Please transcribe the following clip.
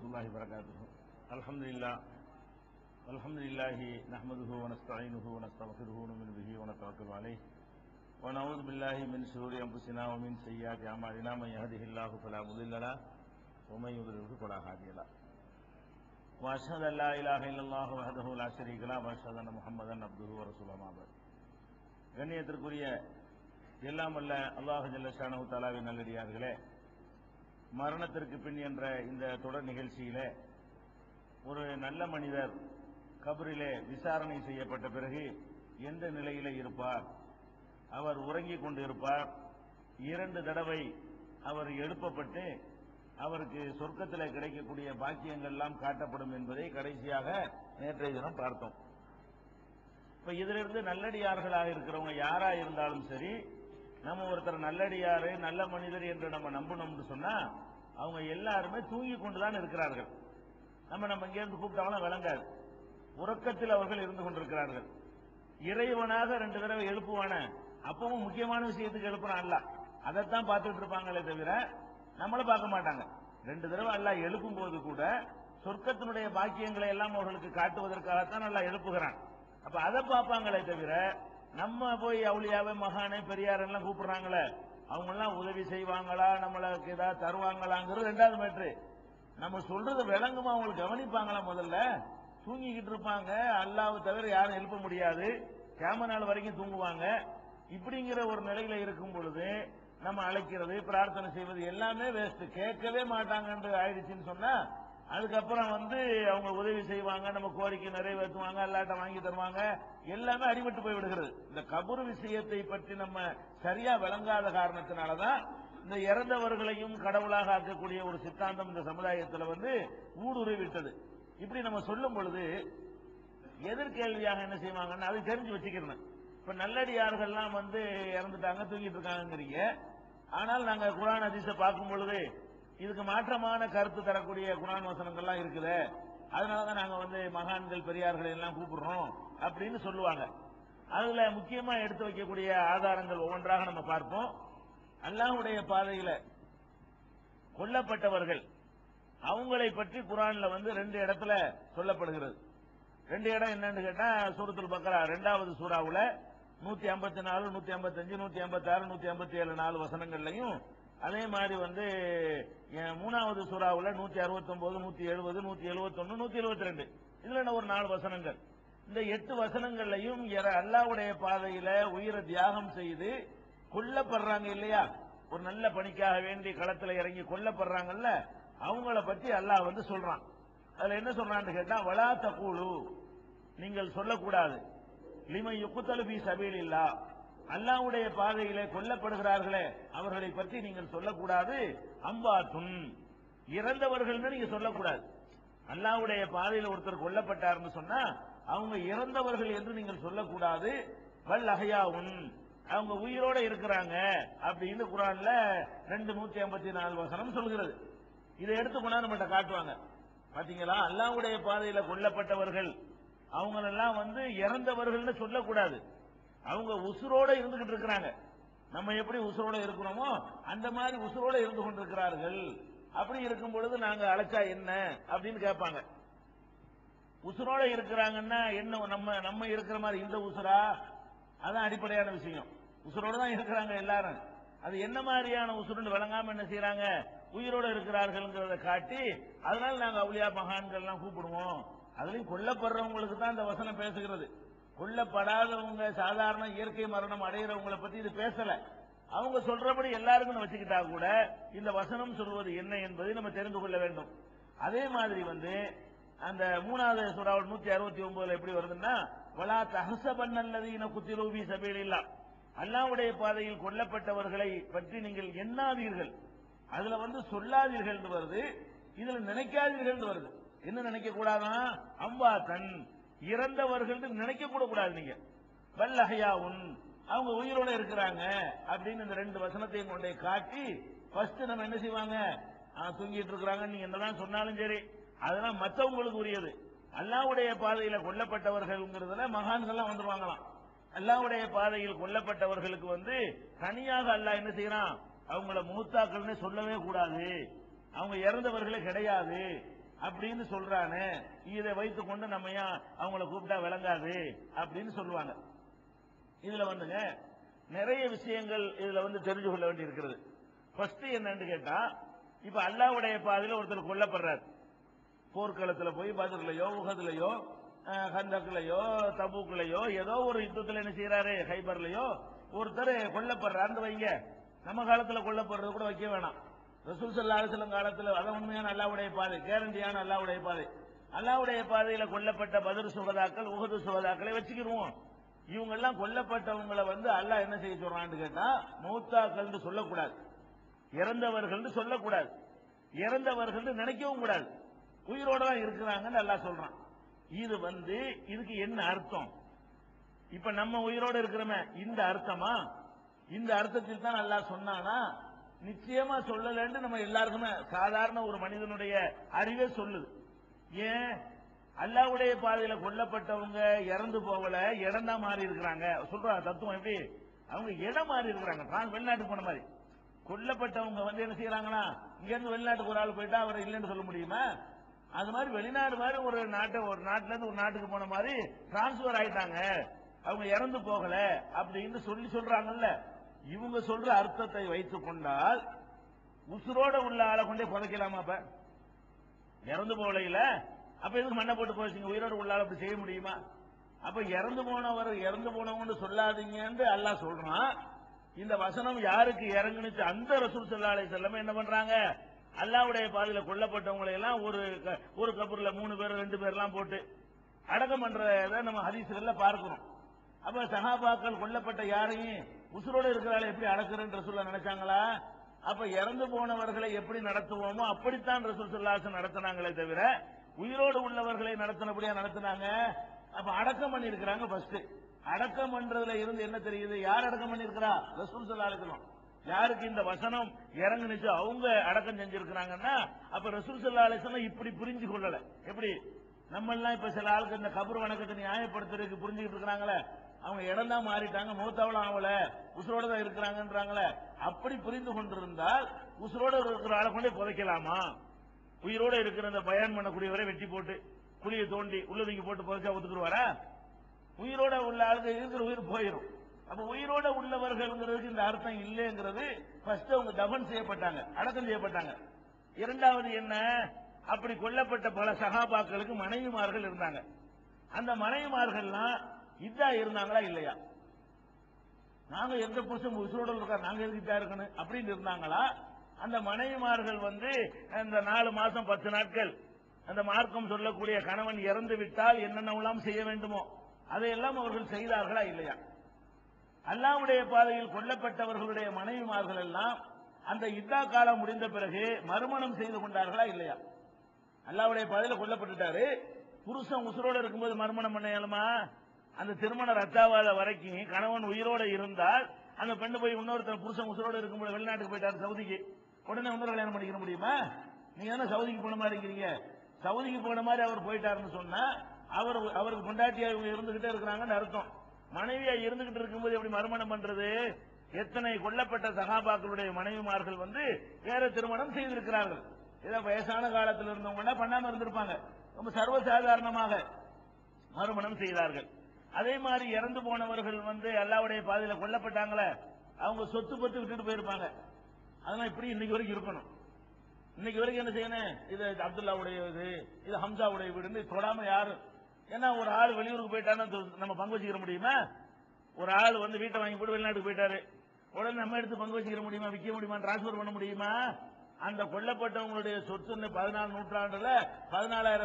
الله وبركاته الحمد لله الحمد لله نحمده ونستعينه ونستغفره ونؤمن به ونتوكل عليه ونعوذ بالله من شرور انفسنا ومن سيئات اعمالنا من يهده الله فلا مضل له ومن يضلل فلا هادي له واشهد ان لا اله الا الله وحده لا شريك له واشهد ان محمدا عبده ورسوله ما بعد கண்ணியத்திற்குரிய எல்லாம் வல்ல அல்லாஹ் ஜல்லஷானு தாலாவின் நல்லடியார்களே மரணத்திற்கு பின் என்ற இந்த தொடர் நிகழ்ச்சியிலே ஒரு நல்ல மனிதர் கபரிலே விசாரணை செய்யப்பட்ட பிறகு எந்த நிலையிலே இருப்பார் அவர் உறங்கிக் கொண்டிருப்பார் இரண்டு தடவை அவர் எழுப்பப்பட்டு அவருக்கு சொர்க்கத்தில் கிடைக்கக்கூடிய பாக்கியங்கள்லாம் காட்டப்படும் என்பதை கடைசியாக நேற்றைய தினம் பார்த்தோம் இப்ப இதிலிருந்து நல்லடியார்களாக இருக்கிறவங்க யாரா இருந்தாலும் சரி நம்ம ஒருத்தர் நல்லடியாரு நல்ல மனிதர் என்று நம்ம நம்பணும்னு சொன்னா அவங்க எல்லாருமே தூங்கி கொண்டுதான் இருக்கிறார்கள் நம்ம நம்ம இங்கிருந்து கூப்பிட்டாலும் விளங்காது உறக்கத்தில் அவர்கள் இருந்து கொண்டிருக்கிறார்கள் இறைவனாக ரெண்டு தடவை எழுப்புவான அப்பவும் முக்கியமான விஷயத்துக்கு எழுப்புறான் அல்ல அதைத்தான் பார்த்துட்டு இருப்பாங்களே தவிர நம்மள பார்க்க மாட்டாங்க ரெண்டு தடவை அல்ல எழுப்பும் போது கூட சொர்க்கத்தினுடைய பாக்கியங்களை எல்லாம் அவர்களுக்கு காட்டுவதற்காகத்தான் நல்லா எழுப்புகிறான் அப்ப அதை பார்ப்பாங்களே தவிர நம்ம போய் அவுளியாவே மகானே பெரியார் எல்லாம் கூப்பிடுறாங்களே அவங்க எல்லாம் உதவி செய்வாங்களா நம்மளுக்கு ஏதாவது தருவாங்களாங்கிறது ரெண்டாவது மேட்ரு நம்ம சொல்றது விளங்குமா அவங்களுக்கு கவனிப்பாங்களா முதல்ல தூங்கிக்கிட்டு இருப்பாங்க அல்லாவை தவிர யாரும் எழுப்ப முடியாது கேம நாள் வரைக்கும் தூங்குவாங்க இப்படிங்கிற ஒரு நிலையில இருக்கும் பொழுது நம்ம அழைக்கிறது பிரார்த்தனை செய்வது எல்லாமே வேஸ்ட் கேட்கவே மாட்டாங்கன்னு ஆயிடுச்சுன்னு சொன்னா அதுக்கப்புறம் வந்து அவங்க உதவி செய்வாங்க நம்ம கோரிக்கை நிறைவேற்றுவாங்க அல்லாட்ட வாங்கி தருவாங்க எல்லாமே அடிபட்டு போய் விடுகிறது இந்த கபூர் விஷயத்தை பற்றி நம்ம சரியா விளங்காத காரணத்தினாலதான் இந்த இறந்தவர்களையும் கடவுளாக ஆக்கக்கூடிய ஒரு சித்தாந்தம் இந்த சமுதாயத்துல வந்து ஊடுருவி விட்டது இப்படி நம்ம சொல்லும் பொழுது எதிர்கேள்வியாக என்ன செய்வாங்கன்னு அது தெரிஞ்சு வச்சுக்கிறேன் இப்ப நல்லடியார்கள்லாம் வந்து இறந்துட்டாங்க தூங்கிட்டு இருக்காங்கிறீங்க ஆனால் நாங்க குரான் அதிச பார்க்கும் பொழுது இதுக்கு மாற்றமான கருத்து தரக்கூடிய குரான் வசனங்கள்லாம் இருக்குது அதனாலதான் நாங்க வந்து மகான்கள் பெரியார்களை எல்லாம் கூப்பிடுறோம் அப்படின்னு சொல்லுவாங்க அதுல முக்கியமா எடுத்து வைக்கக்கூடிய ஆதாரங்கள் ஒவ்வொன்றாக நம்ம பார்ப்போம் அல்லாஹுடைய பாதையில கொல்லப்பட்டவர்கள் அவங்களை பற்றி குரான்ல வந்து ரெண்டு இடத்துல சொல்லப்படுகிறது ரெண்டு இடம் என்னன்னு கேட்டா சூரத்துல் பக்கரா ரெண்டாவது சூறாவுல நூத்தி ஐம்பத்தி நாலு நூத்தி ஐம்பத்தஞ்சு நூத்தி ஐம்பத்தி ஆறு நூத்தி ஐம்பத்தி ஏழு நாலு வசனங்கள்லையும் அதே மாதிரி வந்து மூணாவது சூறாவுல நூத்தி அறுபத்தி ஒன்பது நூத்தி எழுபது நூத்தி எழுபத்தி ஒன்னு நூத்தி எழுபத்தி ரெண்டு இதுல ஒரு நாலு வசனங்கள் இந்த எட்டு வசனங்கள்லையும் அல்லாவுடைய பாதையில உயிரை தியாகம் செய்து கொல்லப்படுறாங்க இல்லையா ஒரு நல்ல பணிக்காக வேண்டி களத்துல இறங்கி கொல்லப்படுறாங்கல்ல அவங்கள பத்தி அல்லாஹ் வந்து சொல்றான் அதுல என்ன சொல்றான்னு கேட்டா வளா தகூலு நீங்கள் சொல்லக்கூடாது லிமை யுக்குத்தலு பி சபீல் இல்லா அல்லாவுடைய பாதையிலே கொல்லப்படுகிறார்களே அவர்களை பற்றி நீங்கள் சொல்லக்கூடாது அம்பாத்துன் இறந்தவர்கள் நீங்க சொல்லக்கூடாது அல்லாவுடைய பாதையில் ஒருத்தர் கொல்லப்பட்டார்னு சொன்னா அவங்க இறந்தவர்கள் என்று நீங்கள் சொல்லக்கூடாது வல் அகையாவுன் அவங்க உயிரோட இருக்கிறாங்க அப்படின்னு குரான்ல ரெண்டு நூத்தி ஐம்பத்தி நாலு வசனம் சொல்கிறது இதை எடுத்து கொண்டாந்து நம்மகிட்ட காட்டுவாங்க பாத்தீங்களா அல்லாவுடைய பாதையில கொல்லப்பட்டவர்கள் அவங்களெல்லாம் வந்து இறந்தவர்கள்னு சொல்லக்கூடாது அவங்க உசுரோட இருந்துகிட்டு இருக்கிறாங்க நம்ம எப்படி உசுரோட இருக்கிறோமோ அந்த மாதிரி உசுரோட இருந்து கொண்டிருக்கிறார்கள் அப்படி இருக்கும் பொழுது நாங்க அழைச்சா என்ன அப்படின்னு கேட்பாங்க உசுரோட இருக்கிறாங்கன்னா என்ன நம்ம நம்ம இருக்கிற மாதிரி இந்த உசுரா அதான் அடிப்படையான விஷயம் உசுரோட தான் இருக்கிறாங்க எல்லாரும் அது என்ன மாதிரியான உசுருன்னு விளங்காம என்ன செய்யறாங்க உயிரோட இருக்கிறார்கள்ங்கிறத காட்டி அதனால நாங்க அவுளியா மகான்கள் எல்லாம் கூப்பிடுவோம் அதுலயும் கொல்லப்படுறவங்களுக்கு தான் இந்த வசனம் பேசுகிறது கொல்லப்படாதவங்க சாதாரண இயற்கை மரணம் அடைகிறவங்களை பத்தி இது பேசல அவங்க சொல்றபடி எல்லாருக்கும் வச்சுக்கிட்டா கூட இந்த வசனம் சொல்வது என்ன என்பதை நம்ம தெரிந்து கொள்ள வேண்டும் அதே மாதிரி வந்து அந்த மூணாவது சுறாவில் நூத்தி அறுபத்தி ஒன்பதுல எப்படி வருதுன்னா வலா தஹசபன் அல்லது குத்திரூபி சபையில் இல்லா அல்லாவுடைய பாதையில் கொல்லப்பட்டவர்களை பற்றி நீங்கள் எண்ணாதீர்கள் அதுல வந்து சொல்லாதீர்கள் வருது இதுல நினைக்காதீர்கள் வருது என்ன நினைக்க கூடாதான் அம்பா தன் இறந்தவர்கள் நினைக்க கூட கூடாது நீங்க வல்லகையாவுன் அவங்க உயிரோட இருக்கிறாங்க அப்படின்னு இந்த ரெண்டு வசனத்தையும் கொண்டே காட்டி ஃபர்ஸ்ட் நம்ம என்ன செய்வாங்க தூங்கிட்டு இருக்கிறாங்க நீங்க என்னதான் சொன்னாலும் சரி அதெல்லாம் மற்றவங்களுக்கு உரியது அல்லாவுடைய பாதையில கொல்லப்பட்டவர்கள்ங்கிறதுல மகான்கள்லாம் வந்துருவாங்களாம் அல்லாவுடைய பாதையில் கொல்லப்பட்டவர்களுக்கு வந்து தனியாக அல்லாஹ் என்ன செய்யறான் அவங்கள மூத்தாக்கள்னு சொல்லவே கூடாது அவங்க இறந்தவர்களே கிடையாது அப்படின்னு சொல்றானே இதை வைத்துக் கொண்டு நம்ம ஏன் அவங்கள கூப்பிட்டா விளங்காது அப்படின்னு சொல்லுவாங்க இதுல வந்துங்க நிறைய விஷயங்கள் இதுல வந்து தெரிஞ்சு கொள்ள வேண்டி இருக்கிறது ஃபர்ஸ்ட் என்னன்னு கேட்டா இப்ப அல்லாவுடைய பாதையில ஒருத்தர் கொல்லப்படுறார் போர்க்களத்துல போய் பதிலையோ உகதுலையோ ஹந்தக்குலையோ தபுக்குலையோ ஏதோ ஒரு யுத்தத்துல என்ன செய்யறாரு ஹைபர்லயோ ஒருத்தர் கொல்லப்படுறான்னு வைங்க நம்ம காலத்துல கொல்லப்படுறது கூட வைக்க வேணாம் ரசூல் சல்லா அலுவலம் காலத்துல அதான் உண்மையான அல்லாவுடைய பாதை கேரண்டியான அல்லாவுடைய பாதை அல்லாவுடைய பாதையில கொல்லப்பட்ட பதில் சுகதாக்கள் உகது சுகதாக்களை வச்சுக்கிருவோம் இவங்க எல்லாம் கொல்லப்பட்டவங்களை வந்து அல்லாஹ் என்ன செய்ய சொல்றான்னு கேட்டா மௌத்தாக்கள் சொல்லக்கூடாது இறந்தவர்கள் சொல்லக்கூடாது இறந்தவர்கள் நினைக்கவும் கூடாது உயிரோட தான் இருக்கிறாங்கன்னு அல்லாஹ் சொல்றான் இது வந்து இதுக்கு என்ன அர்த்தம் இப்ப நம்ம உயிரோட இருக்கிறோமே இந்த அர்த்தமா இந்த அர்த்தத்தில் தான் அல்லாஹ் சொன்னானா நிச்சயமா சொல்லலன்னு நம்ம எல்லாருக்குமே சாதாரண ஒரு மனிதனுடைய அறிவே சொல்லுது ஏன் அல்லாவுடைய பாதையில கொல்லப்பட்டவங்க இறந்து போகல இடம் தான் மாறி இருக்கிறாங்க சொல்றாங்க தத்துவம் எப்படி அவங்க இடம் மாறி இருக்கிறாங்க நான் வெளிநாட்டுக்கு போன மாதிரி கொல்லப்பட்டவங்க வந்து என்ன செய்யறாங்கன்னா இங்க இருந்து வெளிநாட்டுக்கு ஒரு ஆள் போயிட்டா அவர் இல்லைன்னு சொல்ல முடியுமா அது மாதிரி வெளிநாடு மாதிரி ஒரு நாட்டை ஒரு நாட்டுல இருந்து ஒரு நாட்டுக்கு போன மாதிரி டிரான்ஸ்பர் ஆயிட்டாங்க அவங்க இறந்து போகல அப்படின்னு சொல்லி சொல்றாங்கல்ல இவங்க சொல்ற அர்த்தத்தை வைத்துக் கொண்டால் உசுரோட உள்ள ஆளை கொண்டே புதைக்கலாமா அப்ப இறந்து போகலையில அப்ப எதுக்கு மண்ணை போட்டு போச்சுங்க உயிரோட உள்ள ஆளை அப்படி செய்ய முடியுமா அப்ப இறந்து போனவர் இறந்து போனவங்க சொல்லாதீங்கன்னு அல்லாஹ் சொல்றான் இந்த வசனம் யாருக்கு இறங்குனுச்சு அந்த ரசூல் சல்லா அலைஹி வஸல்லம் என்ன பண்றாங்க அல்லாவுடைய பாதையில கொல்லப்பட்டவங்களை எல்லாம் ஒரு க- ஒரு கபூர்ல மூணு பேர் ரெண்டு பேர்லாம் போட்டு அடக்கம் பண்றத நம்ம ஹதீஸ்கள்ல பார்க்கிறோம் அப்ப சஹாபாக்கள் கொல்லப்பட்ட யாரையும் உசுரோட இருக்கிறால எப்படி அடக்குறேன்னு ரசூல்லா நினைச்சாங்களா அப்ப இறந்து போனவர்களை எப்படி நடத்துவோமோ அப்படித்தான் ரசூல் சல்லாசன் நடத்தினாங்களே தவிர உயிரோடு உள்ளவர்களை நடத்தினபடியா நடத்தினாங்க அப்ப அடக்கம் பண்ணிருக்கிறாங்க ஃபர்ஸ்ட் அடக்கம் பண்றதுல இருந்து என்ன தெரியுது யார் அடக்கம் பண்ணிருக்கிறா ரசூல் சல்லா அலிஸ்லாம் யாருக்கு இந்த வசனம் இறங்குனுச்சு அவங்க அடக்கம் செஞ்சிருக்கிறாங்கன்னா அப்ப ரசூல் சல்லா அலிஸ்லாம் இப்படி புரிஞ்சு கொள்ளல எப்படி நம்ம எல்லாம் இப்ப சில ஆளுக்கு இந்த கபர் வணக்கத்தை நியாயப்படுத்துறதுக்கு புரிஞ்சுக்கிட்டு இருக்கிறாங்களே அவங்க இடம் தான் மாறிட்டாங்க மூத்தாவளம் ஆகல உசுரோட தான் இருக்கிறாங்கன்றாங்களே அப்படி புரிந்து கொண்டிருந்தால் உசுரோட இருக்கிற ஆளை கொண்டே புதைக்கலாமா உயிரோட இருக்கிற அந்த பயன் பண்ணக்கூடியவரை வெட்டி போட்டு குழியை தோண்டி உள்ள தூக்கி போட்டு புதைச்சா ஒத்துக்குருவாரா உயிரோட உள்ள ஆளுக்கு இருக்கிற உயிர் போயிடும் அப்ப உயிரோட உள்ளவர்கள்ங்கிறதுக்கு இந்த அர்த்தம் இல்லைங்கிறது ஃபர்ஸ்ட் அவங்க தபன் செய்யப்பட்டாங்க அடக்கம் செய்யப்பட்டாங்க இரண்டாவது என்ன அப்படி கொல்லப்பட்ட பல சகாபாக்களுக்கு மனைவிமார்கள் இருந்தாங்க அந்த மனைவிமார்கள்லாம் இதா இருந்தாங்களா இல்லையா நாங்க எந்த புருஷன் உசுரோட இருக்கா நாங்க எதுக்கு இதா இருக்கணும் அப்படின்னு இருந்தாங்களா அந்த மனைவிமார்கள் வந்து அந்த நாலு மாசம் பத்து நாட்கள் அந்த மார்க்கம் சொல்லக்கூடிய கணவன் இறந்து விட்டால் என்னென்னலாம் செய்ய வேண்டுமோ அதையெல்லாம் அவர்கள் செய்தார்களா இல்லையா அல்லாவுடைய பாதையில் கொல்லப்பட்டவர்களுடைய மனைவிமார்கள் எல்லாம் அந்த இத்தா காலம் முடிந்த பிறகு மறுமணம் செய்து கொண்டார்களா இல்லையா அல்லாவுடைய பாதையில கொல்லப்பட்டுட்டாரு புருஷன் உசுரோட இருக்கும்போது மறுமணம் பண்ண இயலுமா அந்த திருமணம் ரத்தாவாத வரைக்கும் கணவன் உயிரோட இருந்தால் அந்த பெண்ணு போய் இன்னொருத்தர் புருஷன் உசுரோட இருக்கும்போது வெளிநாட்டுக்கு போயிட்டாரு சவுதிக்கு உடனே இன்னொரு கல்யாணம் பண்ணிக்கிற முடியுமா நீங்க தானே சவுதிக்கு போன மாதிரி இருக்கிறீங்க சவுதிக்கு போன மாதிரி அவர் போயிட்டாருன்னு சொன்னா அவர் அவருக்கு பொண்டாட்டியா இவங்க இருந்துகிட்டே இருக்கிறாங்கன்னு அர்த்தம் மனைவியா இருந்துகிட்டு இருக்கும்போது எப்படி மறுமணம் பண்றது எத்தனை கொல்லப்பட்ட சகாபாக்களுடைய மனைவிமார்கள் வந்து வேற திருமணம் செய்திருக்கிறார்கள் ஏதோ வயசான காலத்தில் இருந்தவங்க பண்ணாம இருந்திருப்பாங்க ரொம்ப சர்வசாதாரணமாக மறுமணம் செய்தார்கள் அதே மாதிரி இறந்து போனவர்கள் வந்து அல்லாவுடைய பாதையில கொல்லப்பட்டாங்களே அவங்க சொத்து பத்து விட்டுட்டு போயிருப்பாங்க அதெல்லாம் இப்படி இன்னைக்கு வரைக்கும் இருக்கணும் இன்னைக்கு வரைக்கும் என்ன செய்யணும் இது அப்துல்லாவுடைய இது இது ஹம்சாவுடைய வீடுன்னு தொடாம யாரும் ஏன்னா ஒரு ஆள் வெளியூருக்கு போயிட்டான்னா அது நம்ம பங்கு வச்சுக்கிற முடியுமா ஒரு ஆள் வந்து வீட்டை வாங்கி போட்டு வெளிநாட்டுக்கு போயிட்டாரு உடனே நம்ம எடுத்து பங்கு வச்சுக்கிற முடியுமா விற்க முடியுமா டிரான்ஸ்பர் பண்ண முடியுமா அந்த கொல்லப்பட்டவங்களுடைய சொத்து பதினாலு நூற்றாண்டுல பதினாலாயிரம்